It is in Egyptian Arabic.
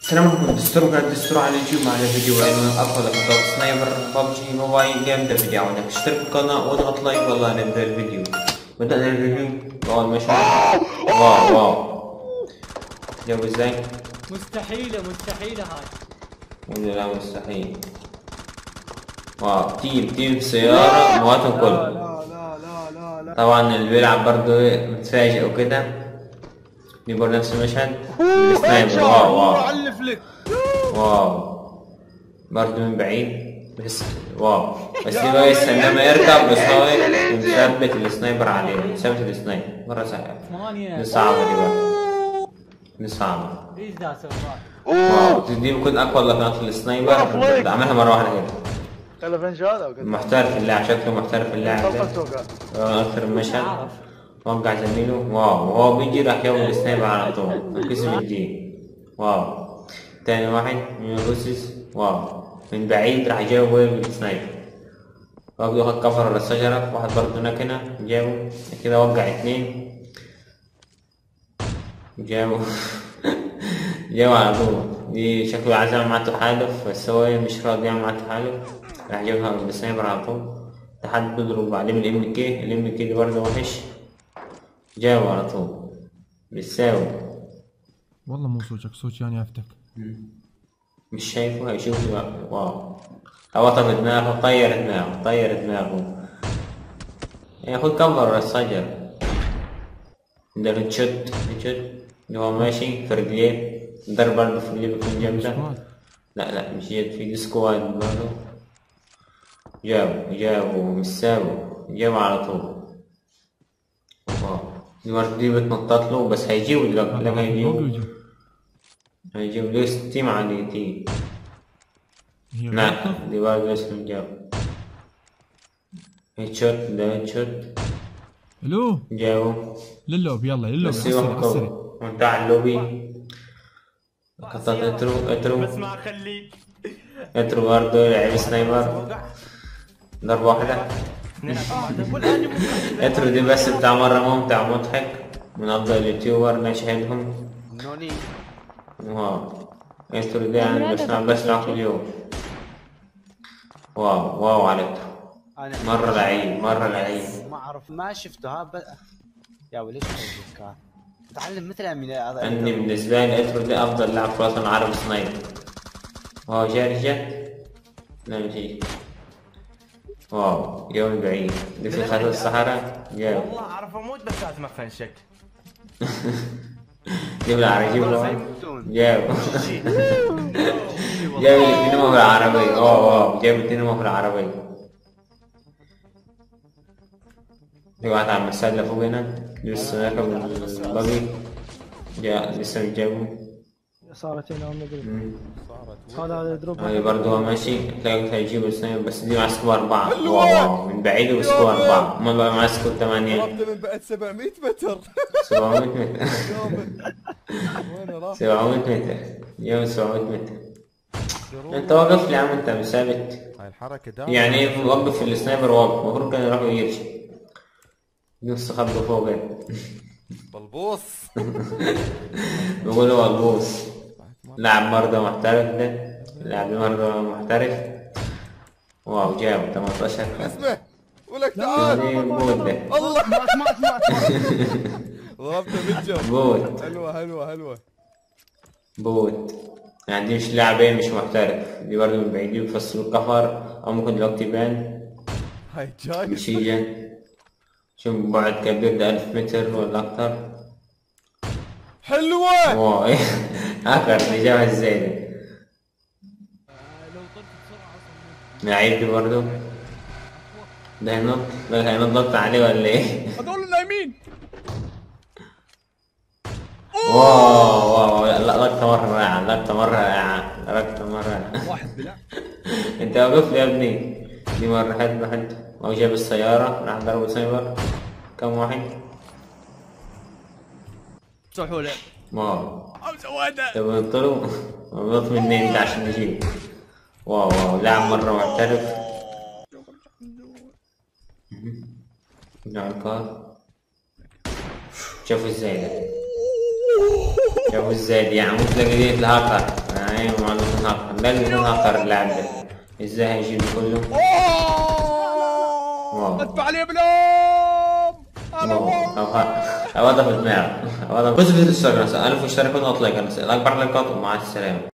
السلام عليكم دستور قاعد دستور على اليوتيوب معنا فيديو عنوان افضل لقطات سنايبر ببجي موبايل جيم ده فيديو عندك اشترك في القناة واضغط لايك والله نبدأ الفيديو بدأنا الفيديو اول ما شاء واو واو جو ازاي؟ مستحيلة مستحيلة هاي ولا لا مستحيل واو تيم تيم سيارة مواتهم لا كله لا لا لا لا لا طبعا اللي بيلعب برضه متفاجئ وكده بيقول نفس المشهد السنايبر واو واو معلف لك واو برضه من بعيد بس واو بس دي بقى يستنى ما يركب وصاير ومثبت السنايبر عليه مثبت السنايبر مرة سهلة ثمانية دي صعبة دي بقى دي صعبة ايش ذا سوالف واو دي دي بتكون أقوى لقطات السنايبر عملها مرة واحدة كده خلى فنش هذا وقد محترف اللاعب شكله محترف اللاعب ده طلقت توقع أكثر من مشهد وقع زميله واو وهو بيجي راح ياخد السنايبر على طول كسب الجيم واو تاني واحد من الروسيس واو من بعيد راح يجاوب بالسنايبر واحد واخد كفر على الشجرة واحد برضه نكنة جابه كده وقع اتنين جابوا جابوا على طول دي شكله عايز يعمل معاه تحالف بس هو مش راضي يعمل معاه تحالف راح جابها بالسنايبر على طول لحد بيضرب عليه من الام كي الام كي دي برضه وحش جابوا على طول بيساوي والله مو صوتك صوت يعني افتك مش شايفه هيشوف واو هبط دماغه طير دماغه طير دماغه ياخد كفر ورا الشجر ده ريتشوت ريتشوت اللي هو ماشي في رجليه ضرب برضه في رجليه بتكون جامدة سكواد. لا لا مش جد في سكواد برضه جابوا جابوا مساوي جابوا على طول واو دي برضه دي بتنطط له بس هيجيبوا دلوقتي لا فوق هيجيبوا ويجي. هيجيب له ستيم على تي هي نعم غلطة. دي برضه اسم جاب هيد شوت ده هيد شوت الو جابوا للوب يلا للوب بس عسري يوم عسري كو وانتهى اللوبي قطعت اترو اترو بس ما اخليك اترو برضه لعب سنايبر ضربة واحدة اترو دي بس بتاع مرة ممتع ومضحك من أفضل اليوتيوبر نشهدهم نوني واو اترو دي يعني بسمع بسمع كل يوم واو واو على اترو انا مرة لعيب مرة لعيب ما اعرف ما شفته ها ب... يا وليش كان تعلم مثل من هذا أني بالنسبة لي اترو دي أفضل لاعب في الوطن العربي سنايبر واو جاري جت لا مشي واو يوم بعيد دي في خط الصحراء جاب والله اعرف اموت بس لازم افنشك جيب العربي جيب له جاب جاب الاثنين في العربية واو واو جاب الاثنين في العربية في واحد عم يسلى فوق هنا لسه راكب الباقي جاء لسه جابه صارت هنا ما ادري هذا هذا دروب هاي برضه هو ماشي تلاقي هيجيب السنايبر بس دي مع سكور أربعة واو واو من بعيد وسكور أربعة أمال بقى مع سكور ثمانية واحدة من بعد 700 متر 700 متر وين راح 700 متر يوم 700 متر انت واقف لي يا عم انت مش ثابت هاي الحركة دائما يعني ايه وقف في السنايبر واقف المفروض كان يروح يمشي نص خبطه فوق هيك. بلبوص بيقولوا البوس لاعب مرضى محترف ده لاعب مرضى محترف واو جاب 18 اسمه ولك تعال يعني بوت ده الله مات مات مات ضربته بالجو بوت حلوة حلوة حلوة بوت يعني دي مش لاعبين مش محترف دي برضه من بعيد بيفصلوا الكفر او ممكن دلوقتي يبان هاي جاي مشيجا شوف بعد كبير ده 1000 متر ولا اكتر حلوة واو ايه اخر اللي جابها ازاي ده لو طلت بسرعة اصلا لعيب دي برضه ده هينط ده هينط عليه ولا ايه هذول نايمين واو واو لا لقطة مرة رائعة لقطة مرة رائعة لقطة مرة رائعة واحد بلا انت وقف لي يا ابني دي مرة حد حد او جاب السيارة راح ضرب سايبر كم واحد سحولة واو ام سوادة طب انطلوا نط مني انت عشان نجيب واو واو لاعب مرة محترف نعم كار شوفوا ازاي ده شوفوا ازاي دي يعني مو تلاقي دي الهاكر ايوه مع الاثنين هاكر ده الاثنين هاكر اللاعب ده ازاي هيجيب كله واو ادفع عليه بلوم انا واو واو أو ه- أو هذا في دماغه أو هذا بس في الاشتراك الف اشتراك ونط لايك الاكبر لايكات ومع السلامه